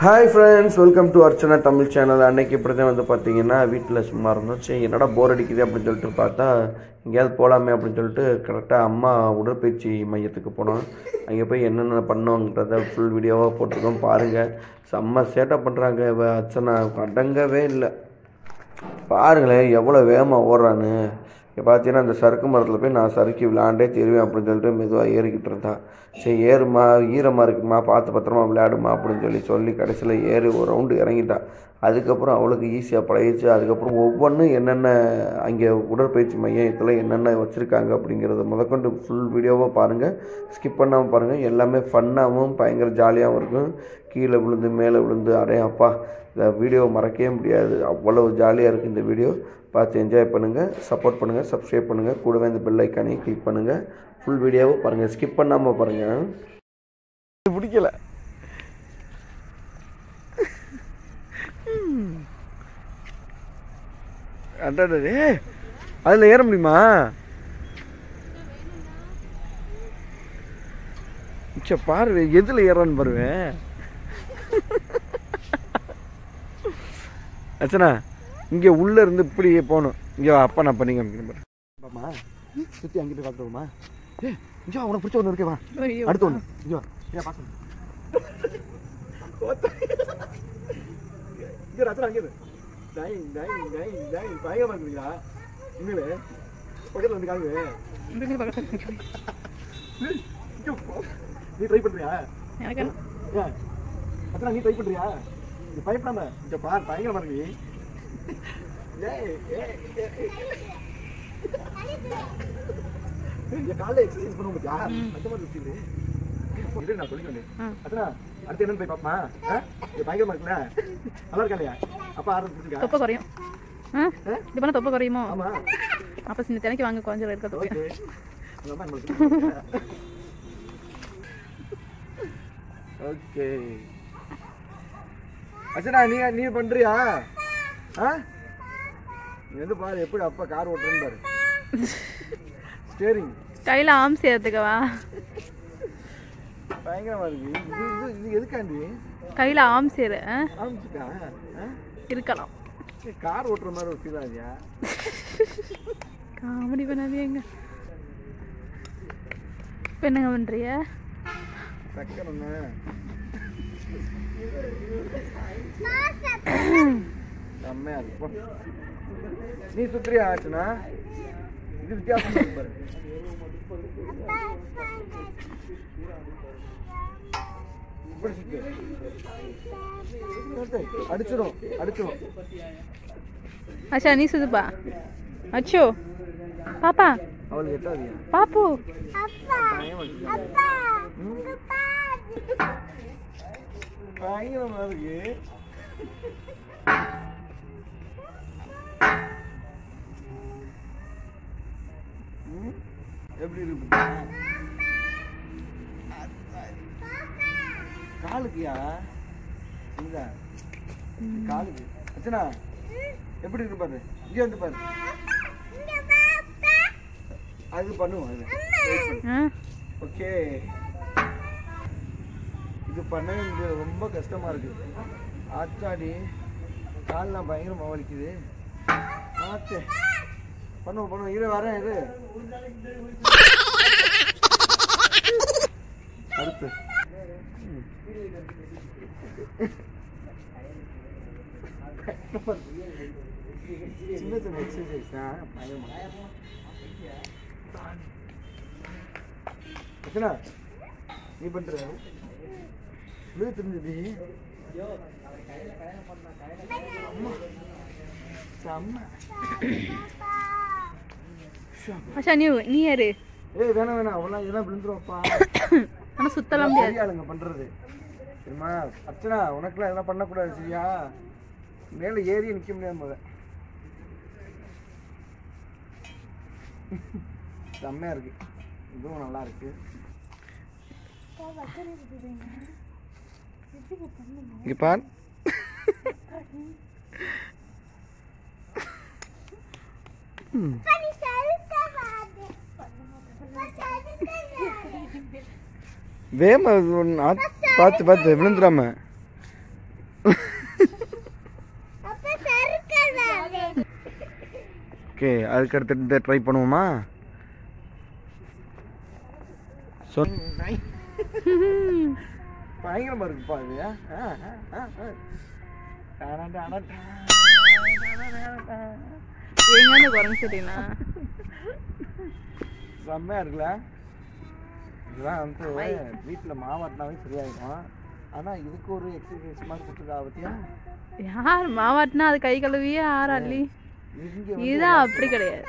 Hi friends welcome to Archana Tamil channel அன்னைக்கு இப்படி தான் வந்து பார்த்தீங்கன்னா வீட்டில் சும்மா இருந்தோம் சரி என்னடா போர் அடிக்குது அப்படின்னு சொல்லிட்டு பார்த்தா எங்கேயாவது போகலாமே அப்படின்னு சொல்லிட்டு கரெக்டாக அம்மா உடற்பயிற்சி மையத்துக்கு போனோம் அங்கே போய் என்னென்ன பண்ணோங்கிறத ஃபுல் வீடியோவாக போட்டிருக்கோம் பாருங்கள் செம்ம சேட்டை பண்ணுறாங்க இவ அர்ச்சனா அடங்கவே இல்லை பாருங்களேன் எவ்வளோ வேகமாக ஓடுறான்னு இப்போ பார்த்தீங்கன்னா அந்த சறுக்கு மரத்தில் போய் நான் சறுக்கி விளாண்டே தெரிவேன் அப்படின்னு சொல்லிட்டு மெதுவாக ஏறிக்கிட்டு இருந்தான் சரி ஏறுமா ஈரமாக இருக்குமா பார்த்து பத்திரமா விளையாடுமா அப்படின்னு சொல்லி சொல்லி கடைசியில் ஏறி ஒரு ரவுண்டு இறங்கிட்டான் அதுக்கப்புறம் அவளுக்கு ஈஸியாக பழகிச்சு அதுக்கப்புறம் ஒவ்வொன்றும் என்னென்ன அங்கே உடற்பயிற்சி மையத்தில் என்னென்ன வச்சுருக்காங்க அப்படிங்கிறத முதற்கொண்டு ஃபுல் வீடியோவாக பாருங்கள் ஸ்கிப் பண்ணாமல் பாருங்கள் எல்லாமே ஃபன்னாகவும் பயங்கர ஜாலியாகவும் இருக்கும் கீழே விழுந்து மேலே விழுந்து அடே அப்பா இந்த வீடியோ மறக்கவே முடியாது அவ்வளோ ஜாலியாக இருக்குது இந்த வீடியோ பார்த்து என்ஜாய் பண்ணுங்கள் சப்போர்ட் பண்ணுங்கள் சப்ஸ்கிரைப் பண்ணுங்கள் கூடவே இந்த பெல் ஐக்கானையும் கிளிக் பண்ணுங்கள் ஃபுல் வீடியோவை பாருங்கள் ஸ்கிப் பண்ணாமல் பாருங்கள் பிடிக்கல அடடே அதில் ஏற முடியுமா சே பாரு எதில் ஏறான்னு பாருவேன் அச்சனா இங்கே உள்ளே இருந்து இப்படி போகணும் இங்கே அப்பா நான் பண்ணி காமிக்கிறேன் பாரு பாமா சுற்றி அங்கிட்டு பார்த்துருவோமா ஏ இங்கே வா, உனக்கு பிடிச்ச ஒன்று இருக்கே வா அடுத்து ஒன்று இங்கே வா ஏன் பார்க்கணும் இங்கே ரச்சனா அங்கே இரு. டைங் டைங் டைங் டைங் பயங்கரமாக இருக்குங்களா உண்மையிலே பக்கத்தில் வந்து காமிங்க ஏய், இங்க போ. நீ ட்ரை பண்ணுறியா எனக்கு ஏன் அத்தனை நீ ட்ரை பண்றியா நீ பயப்படாம இங்க பார் பயங்கரமா இருக்கு ஏய், ஏய், ஏய், ஏய். இங்க காலைல எக்ஸசைஸ் பண்ண முடியா அந்த மாதிரி இருக்குது இது நான் சொல்லிக்கிறேன் ஆ. அத்தனா அடுத்து என்னன்னு போய் பாப்பமா இது பயங்கரமா இருக்குல்ல நல்லா இருக்கா இல்லையா அப்பா ஆரம்பி பிடிச்சிருக்கா தொப்பை குறையும் ஆ இது பண்ண தொப்பை குறையுமோ ஆமா அப்போ இந்த தினைக்கு வாங்க கொஞ்சம் இருக்க தொப்பை ஓகே உங்க அம்மா நம்மளுக்கு ஓகே அச்சனா நீ நீ பண்றியா ஆ நீ வந்து பாரு எப்படி அப்பா கார் ஓட்டுறேன்னு பாரு ஸ்டேரிங் கையில் ஆம் சேர்த்துக்கவா பயங்கரமா இருக்கு இது இது இது எதுக்காண்டி கையில் ஆம் சேரு ஆ? ஆரம்பிச்சுக்கா இருக்கலாம் கார் ஓட்டுற மாதிரி ஒரு ஃபீல் ஆகுதியா காமெடி பண்ணாதீங்க இப்போ என்னங்க பண்ணுறிய சக்கரண்ணே செம்மையா இருக்கு போ. நீ சுத்துறியா ஆச்சுனா இது வித்தியாசமா இருக்கு பாரு இப்படி சுத்து சுத்து. அடிச்சிடும் அடிச்சிடும் அச்சா நீ சுதுப்பா அச்சோ பாப்பா அவளுக்கு எட்டாதியா பாப்பு பயமா இருக்கு. ம்? பயங்கரமா இருக்கு ம்? எப்படி இருக்கு பாத்தியா? காலுக்குயா இந்த காலுக்கு அச்சனா எப்படி இருக்கு பாரு இங்க வந்து பாரு அது பண்ணுவோம் அது Wait பண்ணு. ஆ ஓகே இது பண்ண இது ரொம்ப கஷ்டமா இருக்கு ஆச்சாடி கால்லாம் பயங்கரமா வலிக்குது ஆச்சே பண்ணுவோம் பண்ணுவோம் இரு வரேன் இரு அடுத்து ம். சின்ன சின்ன எக்ஸசைஸ் தான் பயமா அச்சனா நீ பண்ற விழுது தெரிஞ்சது செம்ம அச்சா நீ நீ யாரு ஏய் வேணாம் வேணாம் அவெல்லாம் இதெல்லாம் விழுந்துருவாப்பா ஆனால் சுத்தலாம் முடியாது பெரிய ஆளுங்க பண்றது சரிம்மா அர்ச்சனா உனக்குலாம் இதெல்லாம் பண்ணக்கூடாது சரியா மேலே ஏறி நிற்க முடியாது முத செம்மையா இருக்கு இதுவும் நல்லா இருக்கு இங்க பார் வேம பார்த்து பார்த்து விழுந்துடாம ஓகே அதுக்கு அடுத்து ட்ரை பண்ணுவோமா சொல் பயங்கரமா இருக்குப்பா இது ஆ, ஆ, ஆ, ஆ. டாடா, டாடா, டா. எங்க குரங்கு சரிண்ணா செம்மையா இருக்குல்ல இதெல்லாம் வந்து வீட்டில் மாவாட்டினாவே சரியாயிடும் ஆனா இதுக்கு ஒரு எக்ஸசைஸ் மாதிரி கொடுத்துருக்கா பத்தியா யார் மாவாட்டினா அது கை கழுவியே ஆறு அள்ளி இங்க இதுதான் அப்படி கிடையாது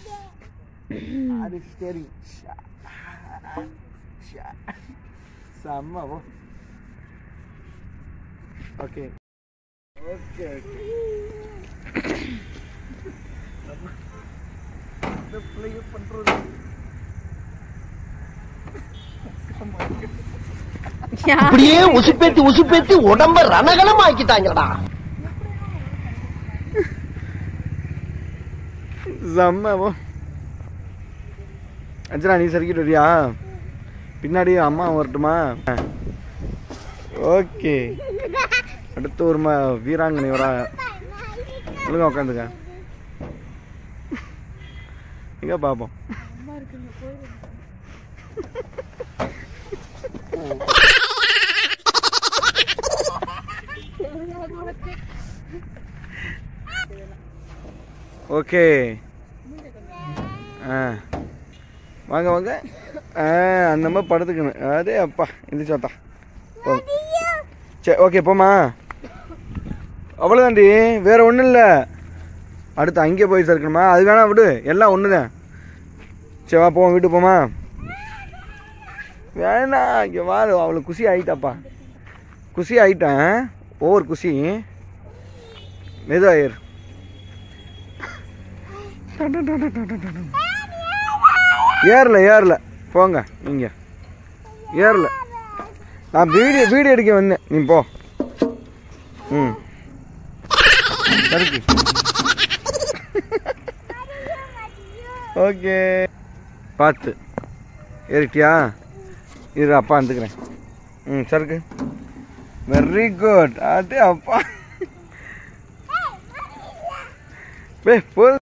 அது சரி செம்ம ஓ ஓகே ஓகே ஓகே இந்த பிள்ளைங்க பண்றது யார் அப்படியே உசுப்பேத்தி உசுப்பேத்தி உடம்ப ரணகலம் ஆக்கிட்டாங்கடா செம்ம ஓ அஞ்சனா நீ சரிக்கிட்டு வரியா பின்னாடி அம்மா வரட்டுமா ஓகே அடுத்து ஒரு ம வீராங்கனை வரா ஒழுங்கா உட்காந்துக்க எங்க பார்ப்போம் ஓகே ஆ வாங்க வாங்க ஆ அந்த மாதிரி படுத்துக்கணும் அதே அப்பா எந்திரிச்சாத்தா சரி ஓகே போமா அவ்வளோதாண்டி வேற ஒன்றும் இல்லை அடுத்து அங்கே போய் சேர்க்கணுமா அது வேணா விடு எல்லாம் ஒன்று தான் சரி வா போவோம் வீட்டுக்கு போமா வேணாம் இங்கே வா அவளுக்கு குஷி ஆயிட்டாப்பா குஷி ஆயிட்டேன் ஓவர் குஷி மெதுவாயிரு ஏறல ஏறல போங்க நீங்க ஏறல நான் வீடியோ வீடியோ எடுக்க வந்தேன் நீ போ ம் சரிக்கு ஓகே பார்த்து ஏறிட்டியா இரு அப்பா வந்துக்கிறேன் ம் சருக்கு வெரி குட் அது அப்பா பே போ